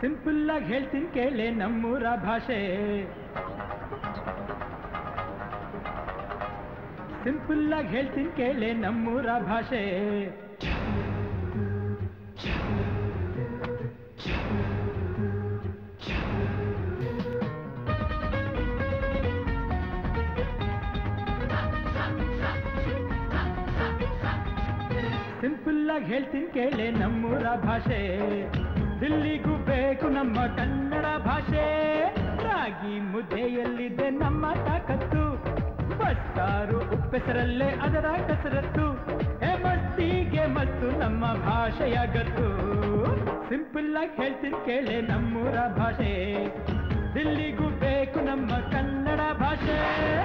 simple ಆಗಿ ಹೇಳ್ತೀನಿ ಕೇಳಿ ನಮ್ಮೂರ ಭಾಷೆ ಸಿಂಪಲ್ ಆಗಿ ಹೇಳ್ತೀನಿ ಕೇಳಿ ನಮ್ಮೂರ ಭಾಷೆ ಸಿಂಪಲ್ ಆಗಿ ಹೇಳ್ತೀನಿ ಕೇಳಿ ನಮ್ಮೂರ ಭಾಷೆ ದಿಲ್ಲಿಗೂ ಬೇಕು ನಮ್ಮ ಕನ್ನಡ ಭಾಷೆ ರಾಗಿ ಮುದ್ದೆಯಲ್ಲಿದೆ ನಮ್ಮ ತಾಕತ್ತು ಬಸ್ಸಾರು ಉಪ್ಪೆಸರಲ್ಲೇ ಅದರ ಕಸರತ್ತು ಹೇ ಮಸ್ತಿಗೆ ಮತ್ತು ನಮ್ಮ ಭಾಷೆಯ ಗತ್ತು ಸಿಂಪಲ್ ಆಗಿ ಹೇಳ್ತೀನಿ ಕೇಳಿ ನಮ್ಮೂರ ಭಾಷೆ ದಿಲ್ಲಿಗೂ ಬೇಕು ನಮ್ಮ ಕನ್ನಡ ಭಾಷೆ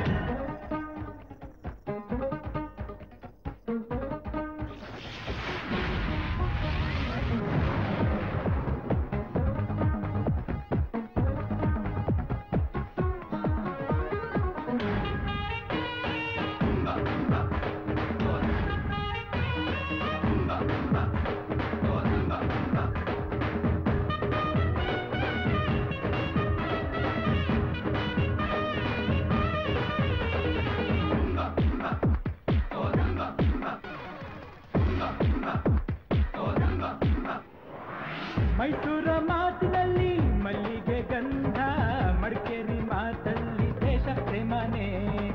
ಮೈಸೂರ ಮಾತಿನಲ್ಲಿ ಮಲ್ಲಿಗೆ ಗಂಧ ಮಡಿಕೇರಿ ಮಾತಲ್ಲಿ ದೇಶ ಪ್ರೇಮನೆ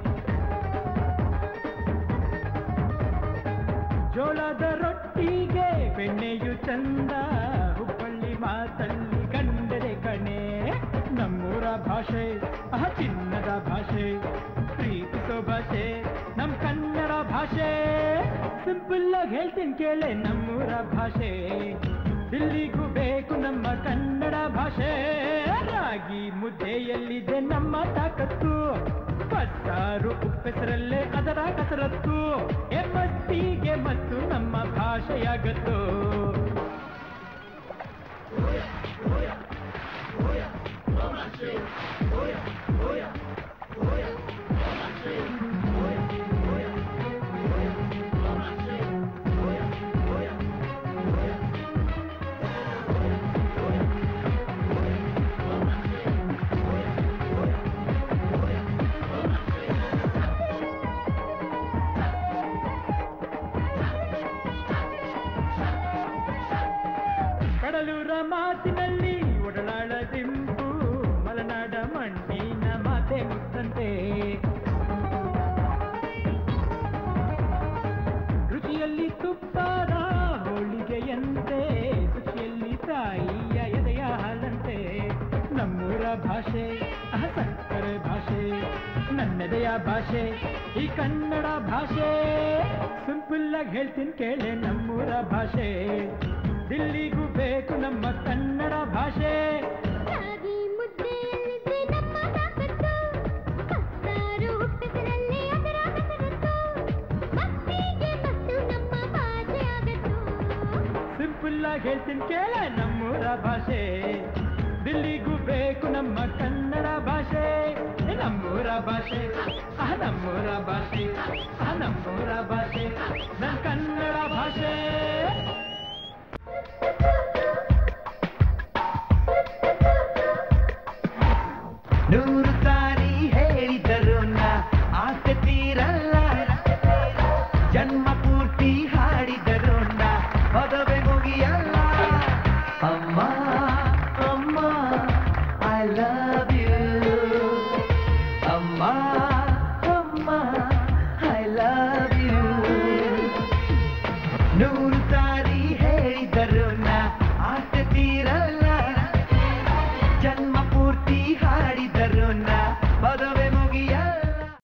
ಜೋಳದ ರೊಟ್ಟಿಗೆ ಬೆಣ್ಣೆಯು ಚಂದ ಹುಬ್ಬಳ್ಳಿ ಮಾತಲ್ಲಿ ಗಂಡರೆ ಕಣೆ ನಮ್ಮೂರ ಭಾಷೆ ಅಹ ಚಿನ್ನದ ಭಾಷೆ ಪ್ರೀತಿಸೋ ಭಾಷೆ ನಮ್ ಕನ್ನಡ ಭಾಷೆ ಸಿಂಪಲ್ ಆಗಿ ಹೇಳ್ತೀನಿ ಕೇಳೆ ನಮ್ಮೂರ ಭಾಷೆ ದಿಲ್ಲಿಗೂ ಬೇಕು ನಮ್ಮ ಕನ್ನಡ ಭಾಷೆ ರಾಗಿ ಮುದ್ದೆಯಲ್ಲಿದೆ ನಮ್ಮ ತಾಕತ್ತು ಬಸ್ಸಾರು ಉಪ್ಪೆಸರಲ್ಲೇ ಅದರ ಕಸರತ್ತು ಎಮ್ಮತ್ತಿಗೆ ಮತ್ತು ನಮ್ಮ ಭಾಷೆಯ ಗತ್ತು ಕಡಲೂರ ಮಾತಿನಲ್ಲಿ ಒಡಲಾಳ ದಿಂಬು ಮಲೆನಾಡ ಮಣ್ಣಿನ ಮಾತೆ ಮುತ್ತಂತೆ ರುಚಿಯಲ್ಲಿ ತುಪ್ಪದ ಹೋಳಿಗೆಯಂತೆ ರುಚಿಯಲ್ಲಿ ತಾಯಿಯ ಎದೆಯ ಹಾಲಂತೆ ನಮ್ಮೂರ ಭಾಷೆ ಅಹ ಸಕ್ಕರೆ ಭಾಷೆ ನನ್ನೆದೆಯ ಭಾಷೆ ಈ ಕನ್ನಡ ಭಾಷೆ ಸಿಂಪಲ್ ಆಗಿ ಹೇಳ್ತೀನಿ ಕೇಳೆ ನಮ್ಮೂರ ಭಾಷೆ ದಿಲ್ಲಿಗೂ ಬೇಕು ನಮ್ಮ ಕನ್ನಡ ಭಾಷೆ ರಾಗಿ ಮುದ್ದೆಯಲ್ಲಿದೆ ನಮ್ಮ ತಾಕತ್ತು ಬಸ್ಸಾರು ಉಪ್ಪಿಸಿನಲ್ಲಿ ಅದರ ಕಸರತ್ತು ಭಕ್ತಿಗೆ ಮತ್ತು ನಮ್ಮ ಭಾಷೆ ಆಗತ್ತು ಸಿಂಪಲ್ ಆಗಿ ಹೇಳ್ತೀನಿ ಕೇಳ ನಮ್ಮೂರ ಭಾಷೆ ದಿಲ್ಲಿಗೂ ಬೇಕು ನಮ್ಮ ಕನ್ನಡ ಭಾಷೆ ಏ ನಮ್ಮೂರ ಭಾಷೆ ಆ ನಮ್ಮೂರ ಭಾಷೆ ಆ ನಮ್ಮೂರ ಭಾಷೆ ನನ್ನ ಕನ್ನಡ ಭಾಷೆ